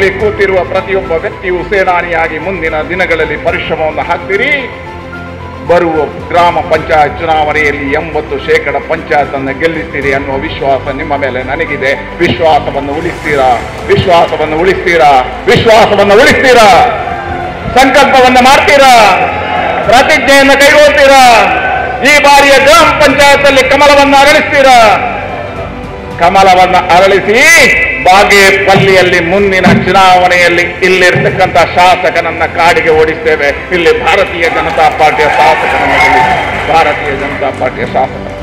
ಇಲ್ಲಿ ಕೂತಿರುವ ಪ್ರತಿಯೊಬ್ಬ ವ್ಯಕ್ತಿಯು ಸೇನಾನಿಯಾಗಿ ಮುಂದಿನ ದಿನಗಳಲ್ಲಿ ಪರಿಶ್ರಮವನ್ನು ಹಾಕ್ತೀರಿ ಬರುವ ಗ್ರಾಮ ಪಂಚಾಯತ್ ಚುನಾವಣೆಯಲ್ಲಿ ಎಂಬತ್ತು ಶೇಕಡ ಪಂಚಾಯತ್ ಅನ್ನು ಗೆಲ್ಲಿಸ್ತೀರಿ ಅನ್ನುವ ವಿಶ್ವಾಸ ನಿಮ್ಮ ಮೇಲೆ ನನಗಿದೆ ವಿಶ್ವಾಸವನ್ನು ಉಳಿಸ್ತೀರಾ ವಿಶ್ವಾಸವನ್ನು ಉಳಿಸ್ತೀರಾ ವಿಶ್ವಾಸವನ್ನು ಉಳಿಸ್ತೀರಾ ಸಂಕಲ್ಪವನ್ನು ಮಾಡ್ತೀರಾ ಪ್ರತಿಜ್ಞೆಯನ್ನು ಕೈಗೊಳ್ತೀರಾ ಈ ಬಾರಿಯ ಗ್ರಾಮ ಪಂಚಾಯತ್ ಅಲ್ಲಿ ಕಮಲವನ್ನು ಅರಳಿಸ್ತೀರಾ ಕಮಲವನ್ನು ಅರಳಿಸಿ ಬಾಗೇಪಲ್ಲಿಯಲ್ಲಿ ಮುಂದಿನ ಚುನಾವಣೆಯಲ್ಲಿ ಇಲ್ಲಿರ್ತಕ್ಕಂಥ ಶಾಸಕನನ್ನ ಕಾಡಿಗೆ ಓಡಿಸ್ತೇವೆ ಇಲ್ಲಿ ಭಾರತೀಯ ಜನತಾ ಪಾರ್ಟಿಯ ಶಾಸಕನನ್ನು ಗೆಲ್ಲಿಸಿ ಭಾರತೀಯ ಜನತಾ ಪಾರ್ಟಿಯ ಶಾಸಕ